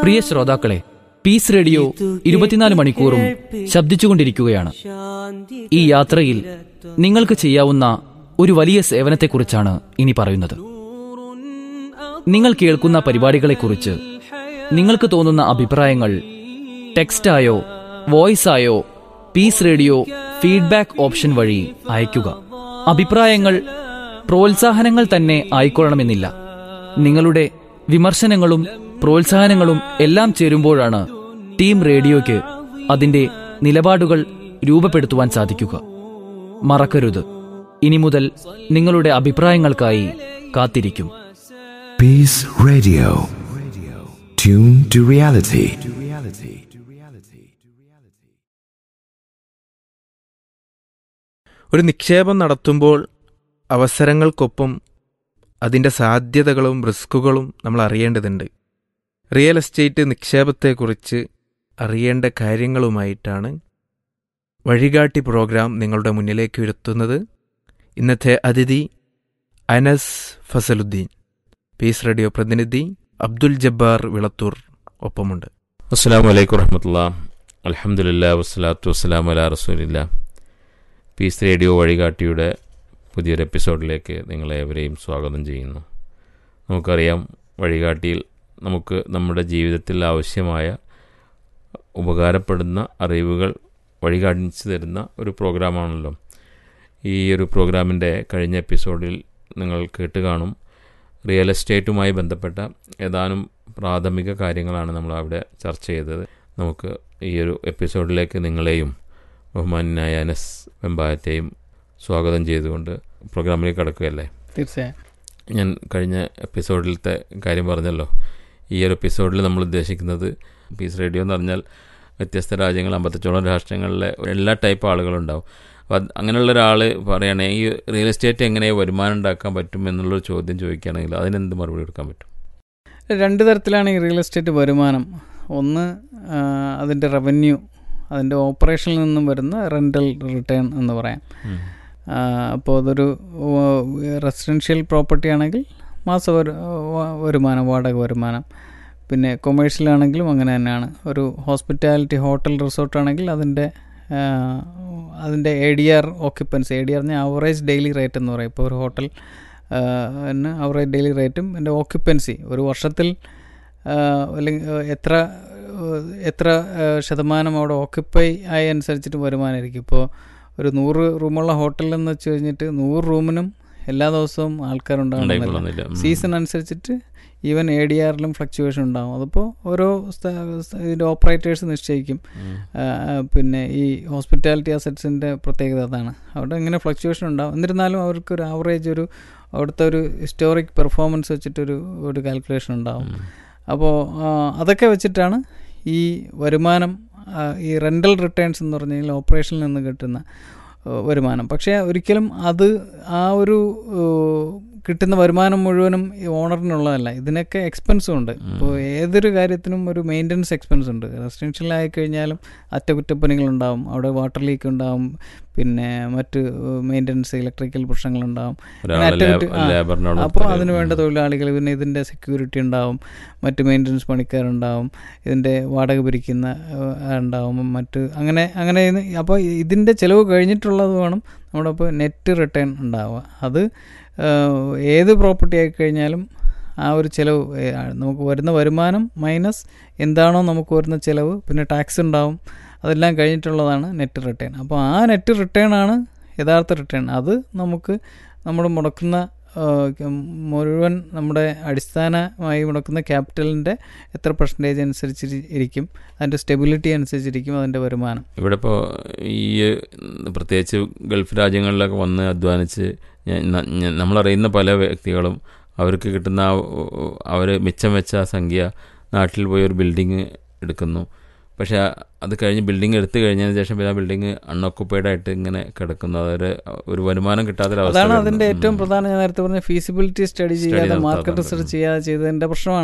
പ്രിയ ശ്രോതാക്കളെ piece radio ഇരുപത്തിനാല് മണിക്കൂറും ശബ്ദിച്ചുകൊണ്ടിരിക്കുകയാണ് ഈ യാത്രയിൽ നിങ്ങൾക്ക് ചെയ്യാവുന്ന ഒരു വലിയ സേവനത്തെക്കുറിച്ചാണ് ഇനി പറയുന്നത് നിങ്ങൾ കേൾക്കുന്ന പരിപാടികളെക്കുറിച്ച് നിങ്ങൾക്ക് തോന്നുന്ന അഭിപ്രായങ്ങൾ ടെക്സ്റ്റായോ വോയിസായോ പീസ് റേഡിയോ ഫീഡ്ബാക്ക് ഓപ്ഷൻ വഴി അയയ്ക്കുക അഭിപ്രായങ്ങൾ പ്രോത്സാഹനങ്ങൾ തന്നെ ആയിക്കൊള്ളണമെന്നില്ല നിങ്ങളുടെ വിമർശനങ്ങളും പ്രോത്സാഹനങ്ങളും എല്ലാം ചേരുമ്പോഴാണ് ടീം റേഡിയോയ്ക്ക് അതിന്റെ നിലപാടുകൾ രൂപപ്പെടുത്തുവാൻ സാധിക്കുക മറക്കരുത് ഇനി മുതൽ നിങ്ങളുടെ അഭിപ്രായങ്ങൾക്കായി കാത്തിരിക്കും Peace Radio. Tune to reality. ഒരു നിക്ഷേപം നടത്തുമ്പോൾ അവസരങ്ങൾക്കൊപ്പം അതിൻ്റെ സാധ്യതകളും റിസ്കുകളും നമ്മൾ അറിയേണ്ടതുണ്ട് റിയൽ എസ്റ്റേറ്റ് നിക്ഷേപത്തെക്കുറിച്ച് അറിയേണ്ട കാര്യങ്ങളുമായിട്ടാണ് വഴികാട്ടി പ്രോഗ്രാം നിങ്ങളുടെ മുന്നിലേക്ക് വരുത്തുന്നത് ഇന്നത്തെ അതിഥി അനസ് ഫസലുദ്ദീൻ പീസ് റേഡിയോ പ്രതിനിധി അബ്ദുൽ ജബ്ബാർ വിളത്തൂർ ഒപ്പമുണ്ട് അസ്സാം വലൈക്കും വറഹമത്തുള്ള അലഹമുല്ല വസ്സലാത്തു വസ്സലാം അല റസൂലില്ല പീസ് റേഡിയോ വഴികാട്ടിയുടെ പുതിയൊരു എപ്പിസോഡിലേക്ക് നിങ്ങളേവരെയും സ്വാഗതം ചെയ്യുന്നു നമുക്കറിയാം വഴികാട്ടിയിൽ നമുക്ക് നമ്മുടെ ജീവിതത്തിൽ ആവശ്യമായ ഉപകാരപ്പെടുന്ന അറിവുകൾ വഴികാണിച്ചു തരുന്ന ഒരു പ്രോഗ്രാമാണല്ലോ ഈ ഒരു പ്രോഗ്രാമിൻ്റെ കഴിഞ്ഞ എപ്പിസോഡിൽ നിങ്ങൾ കേട്ട് കാണും റിയൽ എസ്റ്റേറ്റുമായി ബന്ധപ്പെട്ട ഏതാനും പ്രാഥമിക കാര്യങ്ങളാണ് നമ്മൾ അവിടെ ചർച്ച ചെയ്തത് നമുക്ക് ഈ ഒരു എപ്പിസോഡിലേക്ക് നിങ്ങളെയും ബഹുമാനായ അനസ് വെമ്പായത്തെയും സ്വാഗതം ചെയ്തുകൊണ്ട് പ്രോഗ്രാമിലേക്ക് കടക്കുകയല്ലേ തീർച്ചയായും ഞാൻ കഴിഞ്ഞ എപ്പിസോഡിലത്തെ കാര്യം പറഞ്ഞല്ലോ ഈ ഒരു എപ്പിസോഡിൽ നമ്മൾ ഉദ്ദേശിക്കുന്നത് പീസ് റേഡിയോ എന്ന് പറഞ്ഞാൽ വ്യത്യസ്ത രാജ്യങ്ങൾ അമ്പത്തച്ചോളം രാഷ്ട്രങ്ങളിലെ എല്ലാ ടൈപ്പ് ആളുകളുണ്ടാവും അപ്പോൾ അത് അങ്ങനെയുള്ള ഒരാൾ പറയുകയാണെങ്കിൽ ഈ റിയൽ എസ്റ്റേറ്റ് എങ്ങനെ വരുമാനം ഉണ്ടാക്കാൻ പറ്റും എന്നുള്ളൊരു ചോദ്യം ചോദിക്കുകയാണെങ്കിൽ അതിനെന്ത് മറുപടി കൊടുക്കാൻ പറ്റും രണ്ട് തരത്തിലാണ് ഈ റിയൽ എസ്റ്റേറ്റ് വരുമാനം ഒന്ന് ആ, അതിൻ്റെ റവന്യൂ അതിൻ്റെ ഓപ്പറേഷനിൽ നിന്നും വരുന്ന റെൻ്റൽ റിട്ടേൺ എന്ന് പറയാം ആ, അപ്പോൾ അതൊരു റെസിഡൻഷ്യൽ പ്രോപ്പർട്ടി ആണെങ്കിൽ മാസ വരു- വ- വരുമാനം വാടക വരുമാനം പിന്നെ കൊമേഴ്ഷ്യലാണെങ്കിലും അങ്ങനെ തന്നെയാണ് ഒരു ഹോസ്പിറ്റാലിറ്റി ഹോട്ടൽ റിസോർട്ടാണെങ്കിൽ അതിൻ്റെ ആ, അതിൻ്റെ A D R occupancy A D R പറഞ്ഞാൽ ആവറേജ് ഡെയിലി റേറ്റ് എന്ന് പറയും ഇപ്പോൾ ഒരു ഹോട്ടൽ ആവറേജ് ഡെയിലി റേറ്റും എൻ്റെ ഓക്യുപ്പൻസി ഒരു വർഷത്തിൽ ആ, അല്ലെങ്കിൽ ആ, എത്ര ആ, എത്ര ആ, ശതമാനം അവിടെ ഓക്യുപ്പൈ ആയി അനുസരിച്ചിട്ട് വരുമാനമായിരിക്കും ഇപ്പോൾ ഒരു നൂറ് റൂമുള്ള ഹോട്ടലിൽ എന്ന് വെച്ച് കഴിഞ്ഞിട്ട് നൂറ് റൂമിനും എല്ലാ ദിവസവും ആൾക്കാരുണ്ടാകുന്നില്ല ഉണ്ടായിക്കൊള്ളുന്നില്ല ഉം. സീസൺ അനുസരിച്ചിട്ട് ഈവൻ എ ഡി ആറിലും ഫ്ലക്ച്വേഷൻ ഉണ്ടാകും അതിപ്പോൾ ഓരോ സ്ഥ- സ്ഥ- ഇതിൻ്റെ ഓപ്പറേറ്റേഴ്സ് നിശ്ചയിക്കും ഉം. ആ, ആ, പിന്നെ ഈ ഹോസ്പിറ്റാലിറ്റി അസറ്റ്സിൻ്റെ പ്രത്യേകത അതാണ് അവിടെ ഇങ്ങനെ ഫ്ലക്ച്വേഷൻ ഉണ്ടാവും എന്നിരുന്നാലും അവർക്ക് ഒരു ആവറേജ് ഒരു അവിടുത്തെ ഒരു ഹിസ്റ്റോറിക് പെർഫോമൻസ് വെച്ചിട്ടൊരു ഒരു കാൽക്കുലേഷൻ ഉണ്ടാവും ഉം. അപ്പോൾ അതൊക്കെ വെച്ചിട്ടാണ് ഈ വരുമാനം ആ, ഈ റെൻ്റൽ റിട്ടേൺസ് എന്ന് പറഞ്ഞു കഴിഞ്ഞാൽ ഓപ്പറേഷനിൽ നിന്ന് കിട്ടുന്ന ആ, വരുമാനം പക്ഷേ ഒരിക്കലും അത് ആ ഒരു ആ, കിട്ടുന്ന വരുമാനം മുഴുവനും ഈ ഓണറിനുള്ളതല്ല ഇതിനൊക്കെ എക്സ്പെൻസും ഉണ്ട് ഇപ്പോൾ ഏതൊരു കാര്യത്തിനും ഒരു മെയിൻ്റനൻസ് എക്സ്പെൻസ് ഉണ്ട് റെസിഡൻഷ്യൽ ആയി കഴിഞ്ഞാലും അറ്റകുറ്റപ്പണികളുണ്ടാവും അവിടെ വാട്ടർ ലീക്ക് ഉണ്ടാവും പിന്നെ മറ്റ് മെയിൻ്റനൻസ് ഇലക്ട്രിക്കൽ പ്രശ്നങ്ങളുണ്ടാവും ഒരാളെ അങ്ങനെ അറ്റകുറ്റ- ലേബ- ആ, ലേബറിനോട് അപ്പോൾ ഉത്തരവ്. അതിന് വേണ്ട ഉം. തൊഴിലാളികൾ പിന്നെ ഇതിൻ്റെ സെക്യൂരിറ്റി ഉണ്ടാവും മറ്റ് മെയിൻ്റനൻസ് പണിക്കാരുണ്ടാവും ഇതിൻ്റെ വാടക പിരിക്കുന്ന ആ, ഉണ്ടാവും മറ്റ് അങ്ങനെ അങ്ങനെ ഇത് അപ്പോൾ ഇതിൻ്റെ ചിലവ് കഴിഞ്ഞിട്ടുള്ളത് വേണം നമ്മുടെ ഇപ്പോൾ നെറ്റ് റിട്ടേൺ ഉണ്ടാവുക അത് ആ, ഏത് പ്രോപ്പർട്ടി ആയി കഴിഞ്ഞാലും ആ ഒരു ചിലവ് ഏ, ആ, നമുക്ക് വരുന്ന വരുമാനം മൈനസ് എന്താണോ നമുക്ക് വരുന്ന ചിലവ് പിന്നെ ടാക്സ് ഉണ്ടാവും അതെല്ലാം കഴിഞ്ഞിട്ടുള്ളതാണ് നെറ്റ് റിട്ടേൺ അപ്പോൾ ആ നെറ്റ് റിട്ടേൺ ആണ് യഥാർത്ഥ റിട്ടേൺ അത് നമുക്ക് നമ്മൾ മുടക്കുന്ന ആ, മുഴുവൻ നമ്മുടെ അടിസ്ഥാനമായി മുടക്കുന്ന ക്യാപിറ്റലിൻ്റെ എത്ര പെർസെൻറ്റേജ് അനുസരിച്ച് ഇരിക്കും അതിൻ്റെ സ്റ്റെബിലിറ്റി അനുസരിച്ചിരിക്കും അതിൻ്റെ വരുമാനം ഇവിടെ ഇപ്പോൾ ഈ പ്രത്യേകിച്ച് ഗൾഫ് രാജ്യങ്ങളിലൊക്കെ വന്ന് അധ്വാനിച്ച് ഞാൻ- ന- ഞാൻ- നമ്മളറിയുന്ന പല വ്യക്തികളും അവർക്ക് കിട്ടുന്ന അവർ മിച്ചം വെച്ച ആ സംഖ്യ നാട്ടിൽ പോയി ഒരു ബിൽഡിങ് എടുക്കുന്നു പക്ഷേ അത് കഴിഞ്ഞ് ബിൽഡിംഗ് എടുത്തു കഴിഞ്ഞതിന് ശേഷം പിന്നെ ആ ബിൽഡിംഗ് അൺഓക്കുപ്പൈഡ് ആയിട്ട് ഇങ്ങനെ കിടക്കുന്നു അതൊരു ഒരു വരുമാനം കിട്ടാത്തൊരവസ്ഥ അതാണ് വരുന്നു. അതിൻ്റെ ഏറ്റവും ഉം. പ്രധാന ഞാൻ നേരത്തെ പറഞ്ഞ ഫീസിബിലിറ്റി സ്റ്റഡി ചെയ്യാതെ നടത്താതെ മാർക്കറ്റ് ഉണ്ട്. റിസർച്ച് ചെയ്യാതെ ചെയ്തതിൻ്റെ പ്രശ്നമാണ്